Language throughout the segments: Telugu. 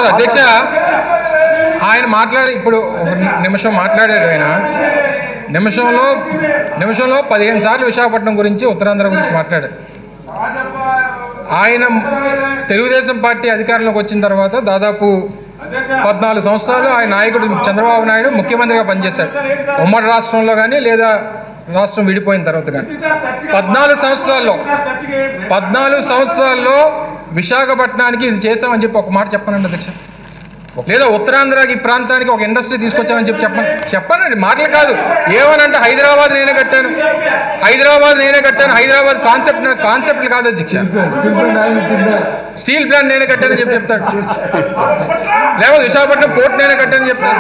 కాదు అధ్యక్ష ఆయన మాట్లాడి ఇప్పుడు ఒక నిమిషం మాట్లాడాడు ఆయన నిమిషంలో నిమిషంలో పదిహేను సార్లు విశాఖపట్నం గురించి ఉత్తరాంధ్ర గురించి మాట్లాడాడు ఆయన తెలుగుదేశం పార్టీ అధికారంలోకి వచ్చిన తర్వాత దాదాపు పద్నాలుగు సంవత్సరాలు ఆయన నాయకుడు చంద్రబాబు నాయుడు ముఖ్యమంత్రిగా పనిచేశాడు ఉమ్మడి రాష్ట్రంలో కానీ లేదా రాష్ట్రం విడిపోయిన తర్వాత కానీ పద్నాలుగు సంవత్సరాల్లో పద్నాలుగు సంవత్సరాల్లో విశాఖపట్నానికి ఇది చేసామని చెప్పి ఒక మాట చెప్పనండి అధ్యక్ష లేదా ఉత్తరాంధ్రకి ఈ ప్రాంతానికి ఒక ఇండస్ట్రీ తీసుకొచ్చామని చెప్పి చెప్పండి చెప్పనండి మాటలు కాదు ఏమనంటే హైదరాబాద్ నేనే కట్టాను హైదరాబాద్ నేనే కట్టాను హైదరాబాద్ కాన్సెప్ట్ కాన్సెప్ట్లు కాదు అధ్యక్ష స్టీల్ ప్లాంట్ నేనే కట్టానని చెప్పి చెప్తాడు లేకపోతే విశాఖపట్నం పోర్ట్ నేనే కట్టానని చెప్తాడు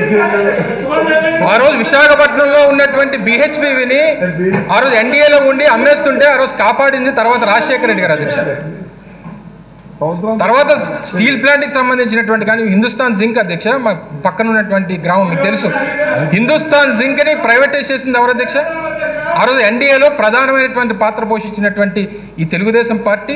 ఆ రోజు విశాఖపట్నంలో ఉన్నటువంటి బిహెచ్పిని ఆ రోజు ఎన్డీఏలో ఉండి అమ్మేస్తుంటే ఆ రోజు కాపాడింది తర్వాత రాజశేఖర రెడ్డి గారు అధ్యక్ష తర్వాత స్టీల్ ప్లాంట్ కి సంబంధించినటువంటి కానీ హిందుస్థాన్ జింక్ అధ్యక్ష మా పక్కన ఉన్నటువంటి గ్రామం మీకు తెలుసు హిందుస్థాన్ జింక్ ని ప్రైవేటైజ్ చేసింది ఎవరు అధ్యక్ష ఆ రోజు ఎన్డీఏలో ప్రధానమైనటువంటి పాత్ర పోషించినటువంటి ఈ తెలుగుదేశం పార్టీ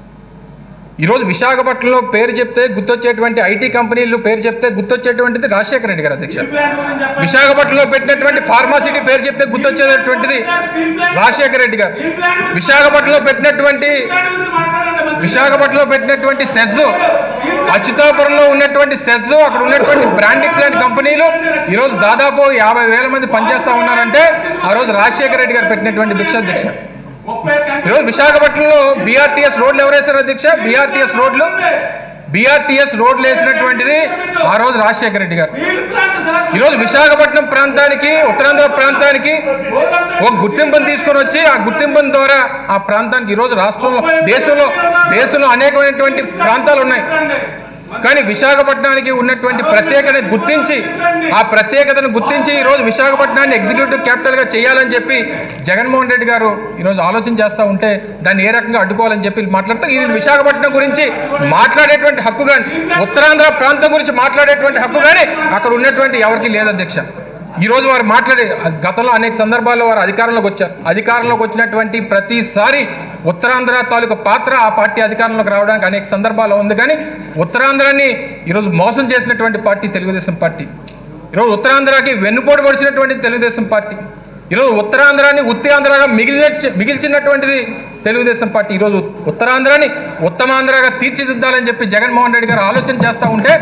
ఈరోజు విశాఖపట్నంలో పేరు చెప్తే గుర్తొచ్చేటువంటి ఐటీ కంపెనీలు పేరు చెప్తే గుర్తొచ్చేటువంటిది రాజశేఖర రెడ్డి గారు అధ్యక్ష విశాఖపట్నంలో పెట్టినటువంటి ఫార్మాసిటీ పేరు చెప్తే గుర్తొచ్చేటటువంటిది రాజశేఖర రెడ్డి గారు విశాఖపట్నంలో పెట్టినటువంటి విశాఖపట్నంలో పెట్టినటువంటి సెజ్ అచ్యుతాపురంలో ఉన్నటువంటి సెజ్ అక్కడ ఉన్నటువంటి బ్రాండిక్స్ లాంటి కంపెనీలు ఈరోజు దాదాపు యాభై వేల మంది పనిచేస్తా ఉన్నారంటే ఆ రోజు రాజశేఖర రెడ్డి గారు పెట్టినటువంటి భిక్ష అధ్యక్ష ఈరోజు విశాఖపట్నంలో బీఆర్టీఎస్ రోడ్లు ఎవరు వేశారు అధ్యక్ష బీఆర్టీఎస్ రోడ్లు బీఆర్టీఎస్ రోడ్లు వేసినటువంటిది ఆ రోజు రాజశేఖర రెడ్డి గారు ఈరోజు విశాఖపట్నం ప్రాంతానికి ఉత్తరాంధ్ర ప్రాంతానికి ఒక గుర్తింపును తీసుకొని వచ్చి ఆ గుర్తింపుల ద్వారా ఆ ప్రాంతానికి ఈరోజు రాష్ట్రంలో దేశంలో దేశంలో అనేకమైనటువంటి ప్రాంతాలు ఉన్నాయి కానీ విశాఖపట్నానికి ఉన్నటువంటి ప్రత్యేకతను గుర్తించి ఆ ప్రత్యేకతను గుర్తించి ఈరోజు విశాఖపట్నాన్ని ఎగ్జిక్యూటివ్ క్యాపిటల్గా చేయాలని చెప్పి జగన్మోహన్ రెడ్డి గారు ఈరోజు ఆలోచన చేస్తూ ఉంటే దాన్ని ఏ రకంగా అడ్డుకోవాలని చెప్పి మాట్లాడుతూ ఇది విశాఖపట్నం గురించి మాట్లాడేటువంటి హక్కు కానీ ఉత్తరాంధ్ర ప్రాంతం గురించి మాట్లాడేటువంటి హక్కు కానీ అక్కడ ఉన్నటువంటి ఎవరికి లేదు అధ్యక్ష ఈరోజు వారు మాట్లాడే గతంలో అనేక సందర్భాల్లో వారు అధికారంలోకి వచ్చారు అధికారంలోకి వచ్చినటువంటి ప్రతిసారి ఉత్తరాంధ్ర తాలూకు పాత్ర ఆ పార్టీ అధికారంలోకి రావడానికి అనేక సందర్భాల్లో ఉంది కానీ ఉత్తరాంధ్రాన్ని ఈరోజు మోసం చేసినటువంటి పార్టీ తెలుగుదేశం పార్టీ ఈరోజు ఉత్తరాంధ్రకి వెన్నుపోటు పడిచినటువంటి తెలుగుదేశం పార్టీ ఈరోజు ఉత్తరాంధ్రాన్ని ఉత్తి ఆంధ్రగా మిగిలిన మిగిల్చినటువంటిది తెలుగుదేశం పార్టీ ఈరోజు ఉత్తరాంధ్రాన్ని ఉత్తమాంధ్రగా తీర్చిదిద్దాలని చెప్పి జగన్మోహన్ రెడ్డి గారు ఆలోచన చేస్తూ ఉంటే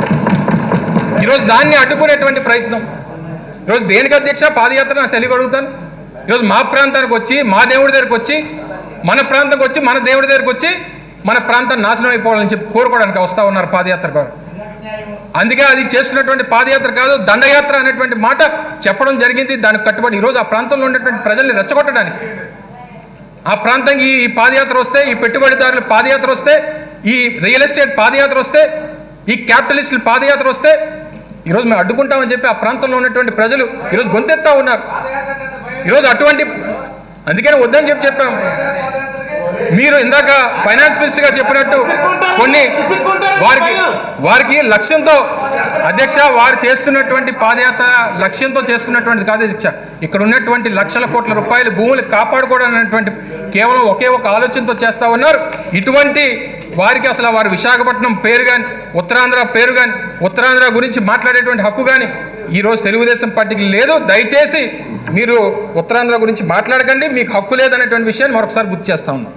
ఈరోజు దాన్ని అడ్డుకునేటువంటి ప్రయత్నం ఈరోజు దేనికి అధ్యక్ష పాదయాత్ర నాకు తెలియ అడుగుతాను ఈరోజు మా ప్రాంతానికి వచ్చి మా దేవుడి దగ్గరికి వచ్చి మన ప్రాంతానికి వచ్చి మన దేవుడి దగ్గరికి వచ్చి మన ప్రాంతం నాశనం అయిపోవాలని చెప్పి కోరుకోవడానికి వస్తూ ఉన్నారు పాదయాత్ర గారు అందుకే అది చేస్తున్నటువంటి పాదయాత్ర కాదు దండయాత్ర అనేటువంటి మాట చెప్పడం జరిగింది దానికి కట్టుబడి ఈరోజు ఆ ప్రాంతంలో ఉన్నటువంటి ప్రజల్ని రెచ్చగొట్టడానికి ఆ ప్రాంతానికి ఈ పాదయాత్ర వస్తే ఈ పెట్టుబడిదారుల పాదయాత్ర వస్తే ఈ రియల్ ఎస్టేట్ పాదయాత్ర వస్తే ఈ క్యాపిటలిస్టుల పాదయాత్ర వస్తే ఈరోజు మేము అడ్డుకుంటామని చెప్పి ఆ ప్రాంతంలో ఉన్నటువంటి ప్రజలు ఈరోజు గొంతెత్తా ఉన్నారు ఈరోజు అటువంటి అందుకని వద్దని చెప్పి చెప్పాం మీరు ఇందాక ఫైనాన్స్ మినిస్టర్ గా చెప్పినట్టు కొన్ని వారికి వారికి లక్ష్యంతో అధ్యక్ష వారు చేస్తున్నటువంటి పాదయాత్ర లక్ష్యంతో చేస్తున్నటువంటిది కాదు అధ్యక్ష ఇక్కడ ఉన్నటువంటి లక్షల కోట్ల రూపాయల భూములు కాపాడుకోవడం అనేటువంటి కేవలం ఒకే ఒక ఆలోచనతో చేస్తా ఉన్నారు ఇటువంటి వారికి అసలు వారు విశాఖపట్నం పేరు కానీ ఉత్తరాంధ్ర పేరు కానీ ఉత్తరాంధ్ర గురించి మాట్లాడేటువంటి హక్కు కానీ ఈరోజు తెలుగుదేశం పార్టీకి లేదు దయచేసి మీరు ఉత్తరాంధ్ర గురించి మాట్లాడకండి మీకు హక్కు లేదనేటువంటి విషయాన్ని మరొకసారి గుర్తు చేస్తా ఉన్నాం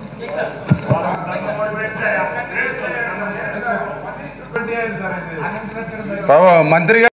బాబా మంత్రి గారు